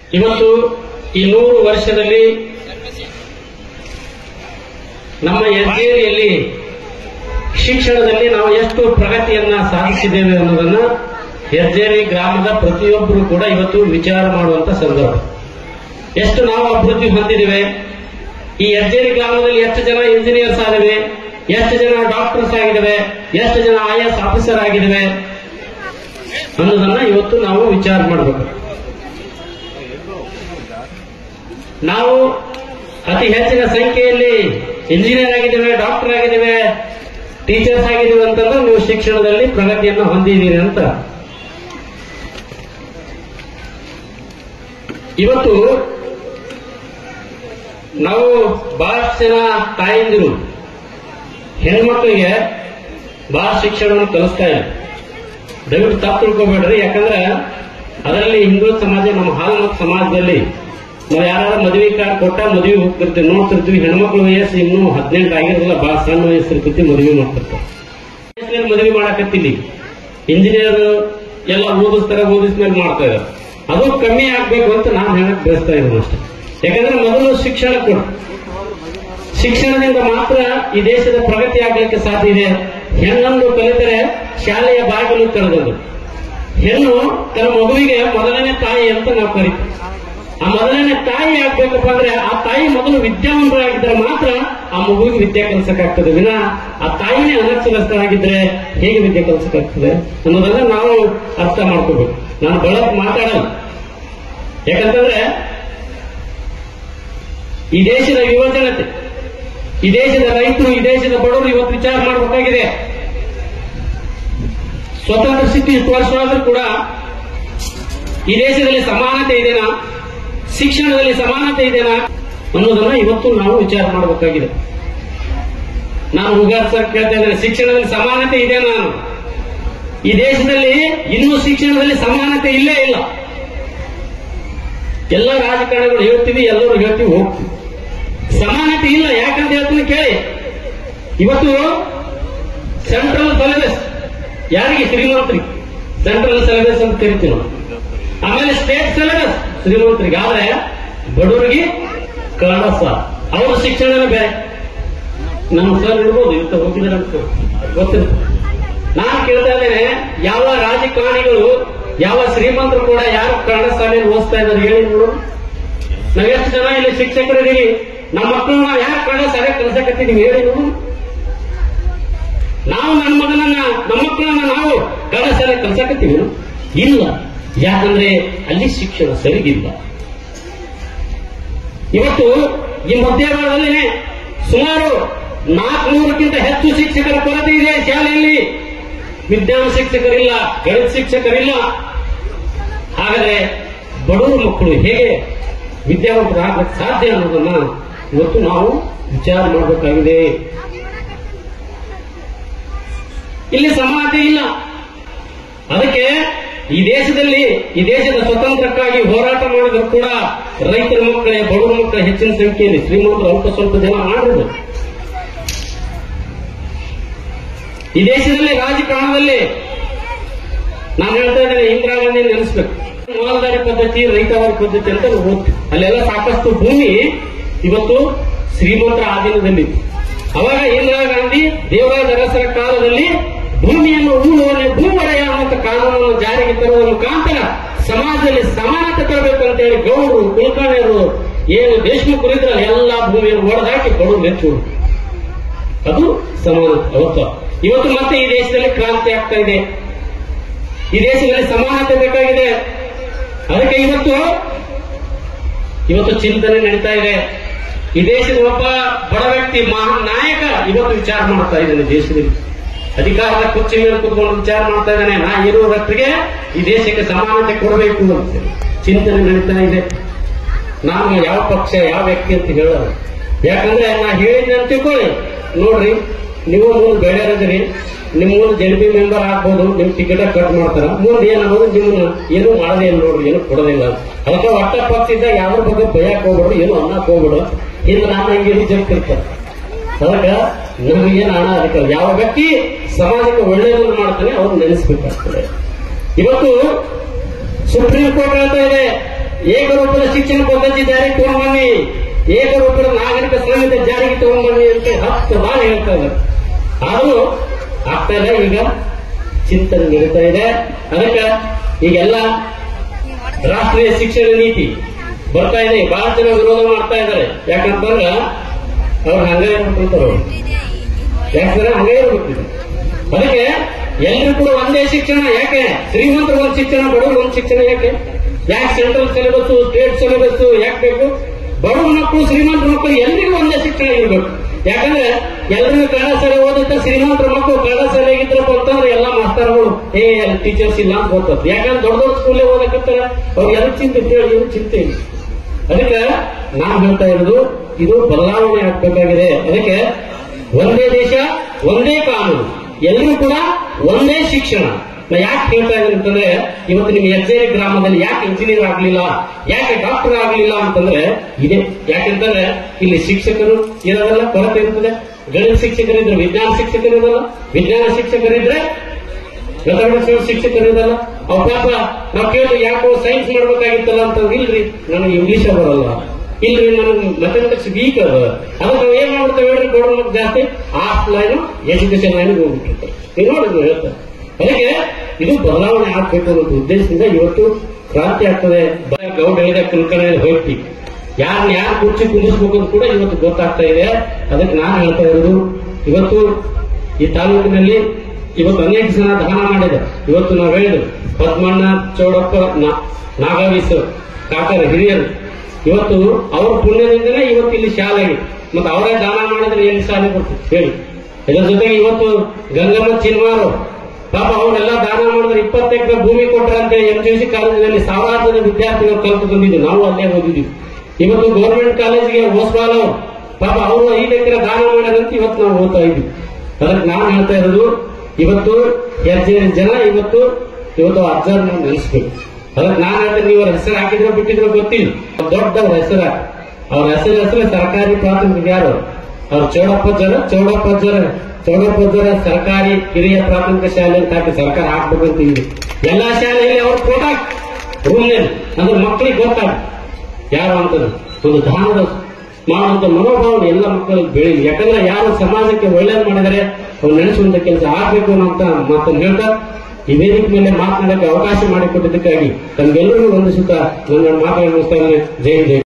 ಇವತ್ತು ಈ ನೂರು ವರ್ಷದಲ್ಲಿ ನಮ್ಮ ಹೆಜ್ಜೇರಿಯಲ್ಲಿ ಶಿಕ್ಷಣದಲ್ಲಿ ನಾವು ಎಷ್ಟು ಪ್ರಗತಿಯನ್ನ ಸಾಧಿಸಿದ್ದೇವೆ ಅನ್ನೋದನ್ನ ಹೆಜ್ಜೇರಿ ಗ್ರಾಮದ ಪ್ರತಿಯೊಬ್ಬರು ಕೂಡ ಇವತ್ತು ವಿಚಾರ ಮಾಡುವಂತ ಸಂದರ್ಭ ಎಷ್ಟು ನಾವು ಅಭಿವೃದ್ಧಿ ಹೊಂದಿದ್ದೇವೆ ಈ ಹೆಜ್ಜೇರಿ ಗ್ರಾಮದಲ್ಲಿ ಎಷ್ಟು ಜನ ಇಂಜಿನಿಯರ್ಸ್ ಆಗಿವೆ ಎಷ್ಟು ಜನ ಡಾಕ್ಟರ್ಸ್ ಆಗಿದ್ದೇವೆ ಎಷ್ಟು ಜನ ಐ ಎಸ್ ಆಫೀಸರ್ ಆಗಿದ್ದೇವೆ ಅನ್ನೋದನ್ನ ಇವತ್ತು ನಾವು ವಿಚಾರ ಮಾಡಬೇಕು ನಾವು ಅತಿ ಹೆಚ್ಚಿನ ಸಂಖ್ಯೆಯಲ್ಲಿ ಇಂಜಿನಿಯರ್ ಆಗಿದ್ದೇವೆ ಡಾಕ್ಟರ್ ಆಗಿದ್ದೇವೆ ಟೀಚರ್ಸ್ ಆಗಿದ್ದೇವೆ ಅಂತಂದ್ರೆ ನೀವು ಶಿಕ್ಷಣದಲ್ಲಿ ಪ್ರಗತಿಯನ್ನು ಹೊಂದಿದ್ದೀರಿ ಅಂತ ಇವತ್ತು ನಾವು ಬಹಳಷ್ಟು ಜನ ತಾಯಂದಿರು ಹೆಣ್ಮಕ್ಳಿಗೆ ಬಹಳ ಶಿಕ್ಷಣವನ್ನು ಕಲಿಸ್ತಾ ಇಲ್ಲ ದಯವಿಟ್ಟು ತಪ್ಪು ತಿಳ್ಕೊಬೇಡ್ರಿ ಯಾಕಂದ್ರೆ ಅದರಲ್ಲಿ ಹಿಂದೂ ಸಮಾಜ ನಮ್ಮ ಹಾಲ್ಮತ್ ಸಮಾಜದಲ್ಲಿ ನಾವು ಯಾರು ಮದುವೆ ಕಾರ್ಡ್ ಕೊಟ್ಟ ಮದುವೆ ಹೋಗ್ತಿರ್ತೀವಿ ನೋಡ್ತಿರ್ತೀವಿ ಹೆಣ್ಮಕ್ಳ ವಯಸ್ಸು ಇನ್ನೂ ಹದಿನೆಂಟು ಆಗಿರೋದಿಲ್ಲ ಬಹಳ ಸಣ್ಣ ವಯಸ್ಸು ಇರ್ತೈತಿ ಮದುವೆ ಮಾಡ್ತಿರ್ತಾರೆ ವಯಸ್ಸಿನಲ್ಲಿ ಮದುವೆ ಮಾಡಕತ್ತಿಲ್ಲಿ ಇಂಜಿನಿಯರ್ ಎಲ್ಲ ಓದಿಸ್ತಾರೆ ಓದಿಸ್ಮೇಲೆ ಮಾಡ್ತಾ ಇದ್ದಾರೆ ಅದು ಕಮ್ಮಿ ಆಗ್ಬೇಕು ಅಂತ ನಾನು ಹೇಳಕ್ ಬಯಸ್ತಾ ಇದ್ದೀನಿ ಅಷ್ಟೇ ಯಾಕಂದ್ರೆ ಮೊದಲು ಶಿಕ್ಷಣ ಕೊಡು ಶಿಕ್ಷಣದಿಂದ ಮಾತ್ರ ಈ ದೇಶದ ಪ್ರಗತಿ ಆಗಲಿಕ್ಕೆ ಸಾಧ್ಯ ಇದೆ ಹೆಣ್ಣನ್ನು ಕಲಿತರೆ ಶಾಲೆಯ ಬಾಗಿಲು ತೆರೆದದು ಹೆಣ್ಣು ತನ್ನ ಮಗುವಿಗೆ ಮೊದಲನೇ ತಾಯಿ ಅಂತ ನಾವು ಕರಿತೀವಿ ಆ ಮೊದಲನೇ ತಾಯಿ ಆಗ್ಬೇಕಪ್ಪ ಅಂದ್ರೆ ಆ ತಾಯಿ ಮೊದಲು ವಿದ್ಯಾವಂತರಾಗಿದ್ದರೆ ಮಾತ್ರ ಆ ಮಗುವಿಗೆ ವಿದ್ಯೆ ಕಲಿಸಕ್ಕಾಗ್ತದೆ ವಿನ ಆ ತಾಯಿನೇ ಅನಕ್ಷರಸ್ಥರಾಗಿದ್ರೆ ಹೇಗೆ ವಿದ್ಯೆ ಕಲಿಸಕ್ಕಾಗ್ತದೆ ಅನ್ನೋದನ್ನ ನಾವು ಅರ್ಥ ಮಾಡ್ಕೋಬೇಕು ನಾನು ಬಳಕ್ ಮಾತಾಡಲ್ಲ ಯಾಕಂತಂದ್ರೆ ಈ ದೇಶದ ಯುವಜನತೆ ಈ ದೇಶದ ರೈತರು ಈ ದೇಶದ ಬಡವರು ಇವತ್ತು ವಿಚಾರ ಮಾಡಬೇಕಾಗಿದೆ ಸ್ವತಂತ್ರ ಸ್ಥಿತಿ ಇಷ್ಟು ವರ್ಷ ಆದ್ರೂ ಕೂಡ ಈ ದೇಶದಲ್ಲಿ ಸಮಾನತೆ ಇದೆನಾ ಶಿಕ್ಷಣದಲ್ಲಿ ಸಮಾನತೆ ಇದೆನಾ ಅನ್ನೋದನ್ನ ಇವತ್ತು ನಾವು ವಿಚಾರ ಮಾಡಬೇಕಾಗಿದೆ ನಾನು ಹುಗಾರ್ ಸರ್ ಕೇಳ್ತಾ ಇದ್ದೇನೆ ಶಿಕ್ಷಣದಲ್ಲಿ ಸಮಾನತೆ ಇದೆನಾ ಈ ದೇಶದಲ್ಲಿ ಇನ್ನೂ ಶಿಕ್ಷಣದಲ್ಲಿ ಸಮಾನತೆ ಇಲ್ಲೇ ಇಲ್ಲ ಎಲ್ಲ ರಾಜಕಾರಣಿಗಳು ಹೇಳ್ತೀವಿ ಎಲ್ಲರೂ ಹೇಳ್ತೀವಿ ಹೋಗ್ತೀವಿ ಸಮಾನತೆ ಇಲ್ಲ ಯಾಕಂತ ಹೇಳ್ತೀನಿ ಕೇಳಿ ಇವತ್ತು ಸೆಂಟ್ರಲ್ ಸಿಲೆಬಸ್ ಯಾರಿಗೆ ಶ್ರೀಮಂತರಿಗೆ ಸೆಂಟ್ರಲ್ ಸಿಲೆಬಸ್ ಅಂತ ಕರಿತೀವಿ ನಾವು ಆಮೇಲೆ ಸ್ಟೇಟ್ ಸಿಲೆಬಸ್ ಶ್ರೀಮಂತರಿಗೆ ಆದ್ರೆ ಬಡವರಿಗೆ ಕನ್ನಡ ಸರ್ ಅವ್ರ ಶಿಕ್ಷಣನೇ ಬೇರೆ ನಮ್ಮ ಸರ್ ಇರ್ಬೋದು ಇವತ್ತು ಹೋಗಿದ್ದಾರೆ ಅಂತ ಗೊತ್ತಿಲ್ಲ ನಾನು ಕೇಳ್ತಾ ಇದ್ದೇನೆ ಯಾವ ರಾಜಕಾರಣಿಗಳು ಯಾವ ಶ್ರೀಮಂತರು ಕೂಡ ಯಾರು ಕನ್ನಡ ಶಾಲೆಯಲ್ಲಿ ಓದಿಸ್ತಾ ಇದ್ದಾರೆ ಹೇಳಿ ನೋಡು ನಾವೆಷ್ಟು ಜನ ಇಲ್ಲಿ ಶಿಕ್ಷಕರಿದ್ದೀವಿ ನಮ್ಮ ಮಕ್ಕಳನ್ನ ನಾವು ಯಾಕೆ ಕನ್ನಡ ಶಾಲೆ ಕಲಿಸಕತ್ತಿದೀವಿ ಹೇಳಿ ನೋಡು ನಾವು ನನ್ನ ಮಗನನ್ನ ನಮ್ಮ ಮಕ್ಕಳನ್ನ ನಾವು ಕನ್ನಡ ಶಾಲೆ ಕಲಿಸಕತ್ತೀವಿ ಇಲ್ಲ ಯಾಕಂದ್ರೆ ಅಲ್ಲಿ ಶಿಕ್ಷಣ ಸರಿಗಿಲ್ಲ ಇವತ್ತು ಈ ಮಧ್ಯಭಾಗದಲ್ಲಿನೇ ಸುಮಾರು ನಾಲ್ಕುನೂರಕ್ಕಿಂತ ಹೆಚ್ಚು ಶಿಕ್ಷಕರ ಕೊರತೆ ಇದೆ ಶಾಲೆಯಲ್ಲಿ ವಿಜ್ಞಾನ ಶಿಕ್ಷಕರಿಲ್ಲ ಗಣಿತ ಶಿಕ್ಷಕರಿಲ್ಲ ಹಾಗಾದ್ರೆ ಬಡವರು ಮಕ್ಕಳು ಹೇಗೆ ವಿದ್ಯಾವಂತರಾಗಕ್ಕೆ ಸಾಧ್ಯ ಅನ್ನೋದನ್ನ ಇವತ್ತು ನಾವು ವಿಚಾರ ಮಾಡಬೇಕಾಗಿದೆ ಇಲ್ಲಿ ಸಮಾನತೆ ಇಲ್ಲ ಅದಕ್ಕೆ ಈ ದೇಶದಲ್ಲಿ ಈ ದೇಶದ ಸ್ವತಂತ್ರಕ್ಕಾಗಿ ಹೋರಾಟ ಮಾಡಿದ್ರು ಕೂಡ ರೈತರ ಮಕ್ಕಳೇ ಬಡವರ ಮಕ್ಕಳ ಹೆಚ್ಚಿನ ಸಂಖ್ಯೆಯಲ್ಲಿ ಶ್ರೀಮಂತರು ಅಲ್ಪ ಸ್ವಲ್ಪ ಜನ ಮಾಡಿದ್ರು ಈ ದೇಶದಲ್ಲಿ ರಾಜಕಾರಣದಲ್ಲಿ ನಾನು ಹೇಳ್ತಾ ಇದ್ದೇನೆ ಇಂದಿರಾ ಗಾಂಧಿ ನೆನೆಸ್ಬೇಕು ಮಾಲ್ದಾರಿ ಪದ್ಧತಿ ರೈತವಾರಿ ಪದ್ಧತಿ ಅಂತ ನಾವು ಓದ್ತೀವಿ ಅಲ್ಲೆಲ್ಲ ಸಾಕಷ್ಟು ಭೂಮಿ ಇವತ್ತು ಶ್ರೀಮಂತರ ಆಧೀನದಲ್ಲಿ ಅವಾಗ ಇಂದಿರಾ ಗಾಂಧಿ ದೇವರಾಜ ಅರಸರ ಕಾಲದಲ್ಲಿ ಭೂಮಿಯನ್ನು ಉಳುವನೆ ಭೂಮಡೆಯ ಅನ್ನುವಂಥ ಕಾನೂನನ್ನು ಜಾರಿಗೆ ತರುವ ಮುಖಾಂತರ ಸಮಾಜದಲ್ಲಿ ಸಮಾನತೆ ತರಬೇಕು ಅಂತ ಹೇಳಿ ಗೌಡರು ಕುಲಕರ್ಣಿಯರು ಏನು ದೇಶಮುಖರು ಇದ್ರಲ್ಲ ಎಲ್ಲಾ ಭೂಮಿಯನ್ನು ಒಡೆದಾಕಿ ಬಡವರು ಹೆಚ್ಚು ಅದು ಸಮಾನತೆ ಅವತ್ತು ಇವತ್ತು ಮತ್ತೆ ಈ ದೇಶದಲ್ಲಿ ಕ್ರಾಂತಿ ಆಗ್ತಾ ಇದೆ ಈ ದೇಶದಲ್ಲಿ ಸಮಾನತೆ ಬೇಕಾಗಿದೆ ಅದಕ್ಕೆ ಇವತ್ತು ಇವತ್ತು ಚಿಂತನೆ ನಡೀತಾ ಇದೆ ಈ ದೇಶದ ಒಬ್ಬ ಬಡ ವ್ಯಕ್ತಿ ಮಹಾನ್ ನಾಯಕ ಇವತ್ತು ವಿಚಾರ ಮಾಡ್ತಾ ಇದ್ದಾನೆ ದೇಶದಲ್ಲಿ ಅಧಿಕಾರದ ಕುರ್ಚಿ ಮೇಲೆ ಕೂತ್ಕೊಂಡು ವಿಚಾರ ಮಾಡ್ತಾ ಇದ್ದಾನೆ ನಾ ಇರುವ ವ್ಯಕ್ತಿಗೆ ಈ ದೇಶಕ್ಕೆ ಸಮಾನತೆ ಕೊಡಬೇಕು ಅಂತ ಚಿಂತನೆ ನಡೀತಾ ಇದೆ ನಾನು ಯಾವ ಪಕ್ಷ ಯಾವ ವ್ಯಕ್ತಿ ಅಂತ ಹೇಳೋದು ಯಾಕಂದ್ರೆ ನಾ ಹೇಳಿದ್ದೆ ಅಂತ ತಿಳ್ಕೊಳ್ಳಿ ನೋಡ್ರಿ ನೀವು ಮುಂದೆ ಬೇರೆಯವ್ರಿದ್ರಿ ನಿಮ್ಮ ಮುಂದೆ ಜೆಡ್ ಬಿ ಮೆಂಬರ್ ಆಗ್ಬೋದು ನಿಮ್ ಟಿಕೆಟ್ ಕಟ್ ಮಾಡ್ತಾರ ಮುಂದೆ ಏನಾಗೋದು ನಿಮ್ಮನ್ನ ಏನು ಮಾಡದೇ ಇಲ್ಲ ನೋಡ್ರಿ ಏನು ಕೊಡೋದಿಲ್ಲ ಅದಕ್ಕೆ ಒಟ್ಟ ಪಕ್ಷ ಇದ್ದಾಗ ಯಾವ್ದ್ರ ಬಗ್ಗೆ ಭಯಕ್ ಹೋಗ್ಬಿಡು ಏನು ಅನ್ನಕ್ ಹೋಗ್ಬಿಡು ಹಿಂದೆ ನಾನು ಹಂಗೆ ರಿಜೆಕ್ಟ್ ಇರ್ತಾರೆ ಅದಕ್ಕೆ ನಮಗೇನು ಹಣ ಅದಕ್ಕೆ ಯಾವ ವ್ಯಕ್ತಿ ಸಮಾಜಕ್ಕೆ ಒಳ್ಳೆಯದನ್ನು ಮಾಡ್ತಾನೆ ಅವ್ರು ನೆನೆಸ್ಬೇಕಾಗ್ತದೆ ಇವತ್ತು ಸುಪ್ರೀಂ ಕೋರ್ಟ್ ಹೇಳ್ತಾ ಇದೆ ಏಕರೂಪದ ಶಿಕ್ಷಣ ಪದ್ಧತಿ ಜಾರಿಗೆ ತಗೊಂಡ್ಬನ್ನಿ ಏಕರೂಪದ ನಾಗರಿಕ ಸಂಹಿತೆ ಜಾರಿಗೆ ತಗೊಂಡ್ಬನ್ನಿ ಅಂತ ಹತ್ತು ಬಾರಿ ಹೇಳ್ತಾ ಇದ್ದಾರೆ ಆದ್ರೂ ಆಗ್ತಾ ಇಲ್ಲ ಈಗ ಚಿಂತನೆ ನಡೀತಾ ಇದೆ ಅದಕ್ಕೆ ಈಗೆಲ್ಲ ರಾಷ್ಟ್ರೀಯ ಶಿಕ್ಷಣ ನೀತಿ ಬರ್ತಾ ಇದೆ ಬಹಳ ಜನ ವಿರೋಧ ಮಾಡ್ತಾ ಇದ್ದಾರೆ ಯಾಕಂತಂದ್ರ ಅವ್ರು ಹಂಗೆ ಇರ್ಬಿಟ್ಟಿರ್ತಾರೆ ಅವ್ರು ಯಾಕಂದ್ರೆ ಹಂಗೆ ಇರ್ಬಿಟ್ಟಿದೆ ಅದಕ್ಕೆ ಎಲ್ಲರೂ ಕೂಡ ಒಂದೇ ಶಿಕ್ಷಣ ಯಾಕೆ ಶ್ರೀಮಂತರು ಒಂದು ಶಿಕ್ಷಣ ಬಡವರು ಒಂದು ಶಿಕ್ಷಣ ಯಾಕೆ ಯಾಕೆ ಸೆಂಟ್ರಲ್ ಸಿಲೆಬಸ್ ಸ್ಟೇಟ್ ಸಿಲೆಬಸ್ ಯಾಕೆ ಬೇಕು ಬಡವ ಮಕ್ಕಳು ಶ್ರೀಮಂತರ ಮಕ್ಕಳು ಎಲ್ರಿಗೂ ಒಂದೇ ಶಿಕ್ಷಣ ಇರಬೇಕು ಯಾಕಂದ್ರೆ ಎಲ್ಲರಿಗೂ ಕನ್ನಡ ಶಾಲೆ ಓದುತ್ತಾ ಶ್ರೀಮಂತರ ಮಕ್ಕಳು ಕನ್ನಡ ಶಾಲೆಗಿದ್ರಪ್ಪ ಅಂತಂದ್ರೆ ಎಲ್ಲ ಮಾಸ್ತರ್ಗಳು ಏ ಅಲ್ಲಿ ಟೀಚರ್ಸ್ ಇಲ್ಲ ಅಂತ ಗೊತ್ತದ ಯಾಕಂದ್ರೆ ದೊಡ್ಡ ದೊಡ್ಡ ಸ್ಕೂಲೇ ಓದಕತ್ತಾರ ಅವ್ರು ಎಲ್ಲ ಚಿಂತೆ ಹೇಳಿ ಇವ್ರು ಚಿಂತೆ ಇಲ್ಲ ಅದಕ್ಕೆ ನಾವು ಹೇಳ್ತಾ ಇರೋದು ಇದು ಬದಲಾವಣೆ ಆಗ್ಬೇಕಾಗಿದೆ ಅದಕ್ಕೆ ಒಂದೇ ದೇಶ ಒಂದೇ ಕಾನೂನು ಎಲ್ಲರೂ ಕೂಡ ಒಂದೇ ಶಿಕ್ಷಣ ನಾ ಯಾಕೆ ಹೇಳ್ತಾ ಇದ್ದೀನಿ ಅಂತಂದ್ರೆ ಇವತ್ತು ನಿಮ್ಮ ಹೆಜ್ಜೇರಿ ಗ್ರಾಮದಲ್ಲಿ ಯಾಕೆ ಇಂಜಿನಿಯರ್ ಆಗ್ಲಿಲ್ಲ ಯಾಕೆ ಡಾಕ್ಟರ್ ಆಗ್ಲಿಲ್ಲ ಅಂತಂದ್ರೆ ಇದೆ ಯಾಕೆಂತಂದ್ರೆ ಇಲ್ಲಿ ಶಿಕ್ಷಕರು ಇರೋದಲ್ಲ ಕೊರತೆ ಇರ್ತದೆ ಗಣಿತ ಶಿಕ್ಷಕರಿದ್ರೆ ವಿಜ್ಞಾನ ಶಿಕ್ಷಕರಿರಲ್ಲ ವಿಜ್ಞಾನ ಶಿಕ್ಷಕರಿದ್ರೆ ಗತಾಗತ ಶಿಕ್ಷಕರಿರಲ್ಲ ಅವ್ ಪಾಪ ನಾವು ಕೇಳಿದ್ರೆ ಯಾಕೋ ಸೈನ್ಸ್ ಮಾಡ್ಬೇಕಾಗಿತ್ತಲ್ಲ ಅಂತಂದ್ರೆ ಇಲ್ರಿ ನನಗೆ ಇಂಗ್ಲಿಷ್ ಬರಲ್ಲ ಇಲ್ರಿ ನನಗೆ ಮ್ಯಾಥಮೆಟಿಕ್ಸ್ ವೀಕ್ ಅದ ಅದಕ್ಕೆ ನಾವು ಏನ್ ಮಾಡ್ತೇವೆ ಹೇಳ್ರಿ ಗೌರ್ಮೆಂಟ್ ಜಾಸ್ತಿ ಆಫ್ಲೈನ್ ಎಜುಕೇಶನ್ ಲೈನ್ ಹೋಗ್ಬಿಟ್ಟಿರ್ತಾರೆ ನೀವು ನೋಡಿ ನೀವು ಹೇಳ್ತಾರೆ ಅದಕ್ಕೆ ಇದು ಬದಲಾವಣೆ ಆಗ್ಬೇಕು ಅನ್ನೋ ಉದ್ದೇಶದಿಂದ ಇವತ್ತು ಕ್ರಾಂತಿ ಆಗ್ತದೆ ಬ- ಗೌಡ ಹೇಳಿದ ಕುಲ್ಕರ್ಣಿ ಹೋಗ್ತೀವಿ ಯಾರನ್ನ ಯಾರು ಕುರ್ಚಿ ಕುಂದಿಸ್ಬೇಕು ಅಂತ ಕೂಡ ಇವತ್ತು ಗೊತ್ತಾಗ್ತಾ ಇದೆ ಅದಕ್ಕೆ ನಾನು ಹೇಳ್ತಾ ಇರೋದು ಇವತ್ತು ಈ ತಾಲೂಕಿನಲ್ಲಿ ಇವತ್ತು ಅನೇಕ ಜನ ದಾನ ಮಾಡಿದೆ ಇವತ್ತು ನಾವು ಹೇಳಿದ್ರು ಪದ್ಮಣ್ಣ ಚೌಡಪ್ಪ ನಾ- ನಾಗವೀಸ್ ಕಾಕರ ಹಿರಿಯರು ಇವತ್ತು ಅವ್ರ ಪುಣ್ಯದಿಂದನೇ ಇವತ್ತು ಇಲ್ಲಿ ಶಾಲೆ ಆಗಿದೆ ಮತ್ತೆ ಅವರೇ ದಾನ ಮಾಡಿದ್ರೆ ಎಲ್ಲಿ ಶಾಲೆ ಬರ್ತದೆ ಹೇಳಿ ಇದರ ಜೊತೆಗೆ ಇವತ್ತು ಗಂಗಮ್ಮ ಚಿನ್ಮಾರು ಪಾಪ ಅವರೆಲ್ಲ ದಾನ ಮಾಡಿದ್ರೆ ಇಪ್ಪತ್ತು ಎಕರೆ ಭೂಮಿ ಕೊಟ್ರಂತೆ ಎಂ ಜಿ ಸಿ ಕಾಲೇಜಿನಲ್ಲಿ ಸಾವಿರಾರು ಜನ ವಿದ್ಯಾರ್ಥಿಗಳು ಕಲಿತು ಬಂದಿದ್ದು ನಾವು ಅಲ್ಲೇ ಓದಿದ್ವಿ ಇವತ್ತು ಗೌರ್ಮೆಂಟ್ ಕಾಲೇಜಿಗೆ ಹೋಸ್ವಾಲ್ ಅವರು ಪಾಪ ಅವರು ಐದು ಎಕರೆ ದಾನ ಮಾಡ್ಯಾರಂತ ಇವತ್ತು ನಾವು ಓದ್ತಾ ಇದ್ವಿ ಅದಕ್ಕೆ ನಾನು ಹೇಳ್ತಾ ಇರೋದು ಇವತ್ತು ಹೆಚ್ಚಿನ ಜನ ಇವತ್ತು ಇವತ್ತು ಅಜ್ಜರ್ ನಾವು ನೆನೆಸ್ಬೇಕು ಅದಕ್ಕೆ ನಾನು ಹೇಳ್ತೇನೆ ನೀವು ಅವ್ರ ಹೆಸರು ಹಾಕಿದ್ರು ಬಿಟ್ಟಿದ್ರು ಗೊತ್ತಿಲ್ಲ ದೊಡ್ಡವ್ರ ಹೆಸರು ಅವ್ರ ಹೆಸರು ಹೆಸರು ಸರ್ಕಾರಿ ಪ್ರಾಥಮಿಕ ಯಾರು ಅವ್ರು ಚೌಡಪ್ಪಜ್ಜರ ಚೌಡಪ್ಪಜ್ಜರ ಚೌಡಪ್ಪಜ್ಜರ ಸರ್ಕಾರಿ ಕಿರಿಯ ಪ್ರಾಥಮಿಕ ಶಾಲೆ ಅಂತ ಹಾಕಿ ಸರ್ಕಾರ ಹಾಕ್ಬೇಕಂತ ಇದೆ ಎಲ್ಲಾ ಶಾಲೆಯಲ್ಲಿ ಅವ್ರ ಫೋಟೋ ರೂಮ್ನಲ್ಲಿ ಅಂದ್ರೆ ಮಕ್ಕಳಿಗೆ ಗೊತ್ತಾಗ ಯಾರು ಅಂತಂದ್ರೆ ಒಂದು ದಾನದ ಮಾಡುವಂತ ಮನೋಭಾವನೆ ಎಲ್ಲ ಮಕ್ಕಳಿಗೆ ಬೆಳೀಲಿ ಯಾಕಂದ್ರೆ ಯಾರು ಸಮಾಜಕ್ಕೆ ಒಳ್ಳೇದು ಮಾಡಿದರೆ ಅವ್ರು ನೆನೆಸುವಂತ ಕೆಲಸ ಆಗ್ಬೇಕು ಅನ್ನೋ ಮಾತನ್ನು ಹೇಳ್ತಾ ಈ ವೇದಿಕೆ ಮೇಲೆ ಮಾತನಾಡಕ್ಕೆ ಅವಕಾಶ ಮಾಡಿಕೊಟ್ಟಿದ್ದಕ್ಕಾಗಿ ತಮ್ಗೆಲ್ಲರಿಗೂ ವಂದಿಸುತ್ತಾ ನನ್ನ ಮಾತನ್ನು ಮುಗಿಸ್ತಾ ಇದ್ದೇನೆ. ಜೈ ಜೈ